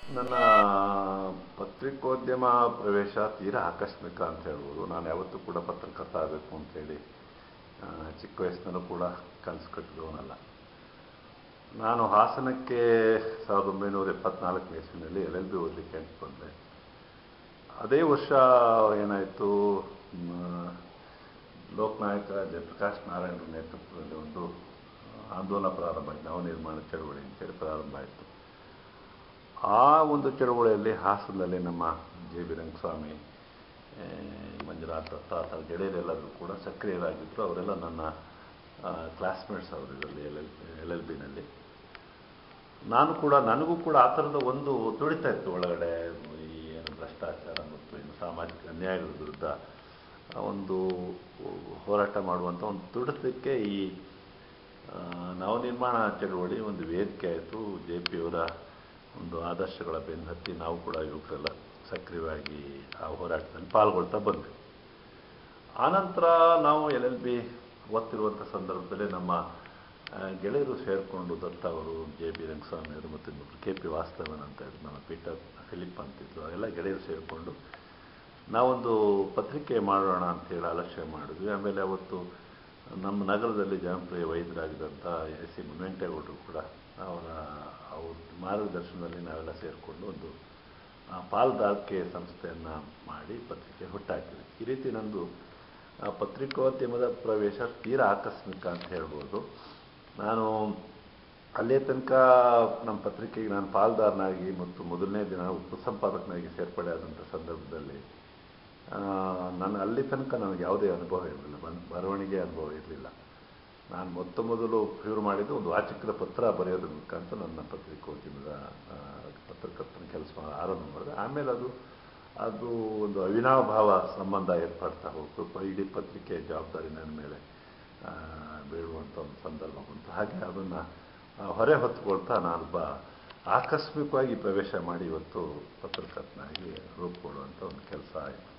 ನನ್ನ ಪತ್ರಿಕೋದ್ಯಮ ಪ್ರವೇಶ ತೀರಾ ಆಕಸ್ಮಿಕ ಅಂತ ಹೇಳ್ಬೋದು ನಾನು ಯಾವತ್ತೂ ಕೂಡ ಪತ್ರಕರ್ತ ಆಗಬೇಕು ಅಂತೇಳಿ ಆ, ಚಿಕ್ಕ ವಯಸ್ಸಿನಲ್ಲೂ ಕೂಡ ಕನಸು ಕಟ್ಟಿದವನಲ್ಲ ನಾನು ಹಾಸನಕ್ಕೆ ಸಾವಿರದ ಒಂಬೈನೂರ ಎಪ್ಪತ್ನಾಲ್ಕನೇ ಇಸ್ವಿನಲ್ಲಿ ಎಲ್ ಎಲ್ ಬಿ ಓದಲಿಕ್ಕೆ ಅಂತ ಬಂದೆ ಅದೇ ವರ್ಷ ಏನಾಯಿತು ಲೋಕನಾಯಕ ಜಯಪ್ರಕಾಶ್ ನಾರಾಯಣರ ನೇತೃತ್ವದಲ್ಲಿ ಒಂದು ಆಂದೋಲನ ಪ್ರಾರಂಭ ಆಯಿತು ನವನಿರ್ಮಾಣ ಚಳವಳಿ ಅಂತೇಳಿ ಪ್ರಾರಂಭ ಆಯಿತು ಆ ಒಂದು ಚಳವಳಿಯಲ್ಲಿ ಹಾಸನದಲ್ಲಿ ನಮ್ಮ ಜೆ ಬಿ ರಂಗಸ್ವಾಮಿ ಆ, ಮಂಜುನಾಥ್ ದತ್ತ ಆ ಥರ ಗೆಳೆಯರೆಲ್ಲರೂ ಕೂಡ ಸಕ್ರಿಯರಾಗಿದ್ದರು ಅವರೆಲ್ಲ ನನ್ನ ಕ್ಲಾಸ್ಮೇಟ್ಸ್ ಅವರು ಇದರಲ್ಲಿ ಎಲ್ ಎಲ್ ಎಲ್ ಎಲ್ ಬಿನಲ್ಲಿ ನಾನು ಕೂಡ ನನಗೂ ಕೂಡ ಆ ಥರದ ಒಂದು ತುಡಿತ ಇತ್ತು ಒಳಗಡೆ ಈ ಏನು ಭ್ರಷ್ಟಾಚಾರ ಮತ್ತು ಏನು ಸಾಮಾಜಿಕ ಅನ್ಯಾಯಗಳ ವಿರುದ್ಧ ಒಂದು ಹೋರಾಟ ಮಾಡುವಂಥ ಒಂದು ತುಡಿತಕ್ಕೆ ಈ ಆ, ನವನಿರ್ಮಾಣ ಚಳವಳಿ ಒಂದು ವೇದಿಕೆ ಆಯಿತು ಜೆ ಪಿಯವರ ಒಂದು ಆದರ್ಶಗಳ ಬೆನ್ನತ್ತಿ ನಾವು ಕೂಡ ಯುವಕರೆಲ್ಲ ಸಕ್ರಿಯವಾಗಿ ಆ ಹೋರಾಟದಲ್ಲಿ ಪಾಲ್ಗೊಳ್ತಾ ಬಂದ್ವಿ ಆನಂತರ ನಾವು ಎಲ್ ಎಲ್ ಬಿ ಓದ್ತಿರುವಂಥ ಸಂದರ್ಭದಲ್ಲಿ ನಮ್ಮ ಆ, ಗೆಳೆಯರು ಸೇರಿಕೊಂಡು ದತ್ತ ಅವರು ಜೆ ಬಿ ರಂಗಸ್ವಾಮಿ ಅವರು ಮತ್ತು ಇನ್ನೊಬ್ರು ಕೆ ಪಿ ವಾಸ್ತವನ್ ಅಂತ ಇದ್ರು ನಮ್ಮ ಪೀಟರ್ ಫಿಲಿಪ್ ಅಂತಿದ್ರು ಅವರೆಲ್ಲ ಗೆಳೆಯರು ಸೇರಿಕೊಂಡು ನಾವೊಂದು ಪತ್ರಿಕೆ ಮಾಡೋಣ ಅಂತೇಳಿ ಆಲೋಚನೆ ಮಾಡಿದ್ವಿ ಆಮೇಲೆ ಅವತ್ತು ನಮ್ಮ ನಗರದಲ್ಲಿ ಜನಪ್ರಿಯ ವೈದ್ಯರಾಗಿದ್ದಂಥ ಎಸ್ ಸಿ ಮುನ್ವೆಂಕಟೇಗೌಡರು ಕೂಡ ಅವರ ಅವ್ರ ಮಾರ್ಗದರ್ಶನದಲ್ಲಿ ನಾವೆಲ್ಲ ಸೇರಿಕೊಂಡು ಒಂದು ಆ, ಪಾಲ್ದಾರಿಕೆ ಸಂಸ್ಥೆಯನ್ನು ಮಾಡಿ ಪತ್ರಿಕೆ ಹುಟ್ಟಾಕಿದ್ವಿ ಈ ರೀತಿ ನಂದು ಆ, ಪತ್ರಿಕೋದ್ಯಮದ ಪ್ರವೇಶ ತೀರಾ ಆಕಸ್ಮಿಕ ಅಂತ ಹೇಳ್ಬೋದು ನಾನು ಅಲ್ಲೇ ತನಕ ನಮ್ಮ ಪತ್ರಿಕೆಗೆ ನಾನು ಪಾಲ್ದಾರನಾಗಿ ಮತ್ತು ಮೊದಲನೇ ದಿನ ಉಪಸಂಪಾದಕನಾಗಿ ಸೇರ್ಪಡೆ ಆದಂಥ ಸಂದರ್ಭದಲ್ಲಿ ಆ, ನಾನು ಅಲ್ಲಿ ತನಕ ನನಗೆ ಯಾವುದೇ ಅನುಭವ ಇರಲಿಲ್ಲ ಬಂದ್ ಬರವಣಿಗೆ ಅನುಭವ ಇರಲಿಲ್ಲ ನಾನು ಮೊತ್ತ ಮೊದಲು ಶುರು ಮಾಡಿದ್ದು ಒಂದು ವಾಚಿಕದ ಪತ್ರ ಬರೆಯೋದ್ರ ಮುಖಾಂತರ ನನ್ನ ಪತ್ರಿಕೋದ್ಯಮದ ಆ, ಪತ್ರಕರ್ತನ ಕೆಲಸ ಆರಂಭ ಮಾಡಿದೆ ಆಮೇಲೆ ಅದು ಅದು ಒಂದು ಅವಿನಾಭಾವ ಸಂಬಂಧ ಏರ್ಪಡ್ತಾ ಹೋಗ್ತು ಪ- ಇಡೀ ಪತ್ರಿಕೆ ಜವಾಬ್ದಾರಿ ನನ್ನ ಮೇಲೆ ಆ, ಬೀಳುವಂಥ ಒಂದು ಸಂದರ್ಭ ಬಂತು ಹಾಗೆ ಅದನ್ನು ಹೊರೆ ಹೊತ್ಕೊಳ್ತಾ ನಾನೊಬ್ಬ ಆಕಸ್ಮಿಕವಾಗಿ ಪ್ರವೇಶ ಮಾಡಿ ಇವತ್ತು ಪತ್ರಕರ್ತನಾಗಿ ರೂಪುಗೊಳ್ಳುವಂಥ ಒಂದು ಕೆಲಸ ಆಯಿತು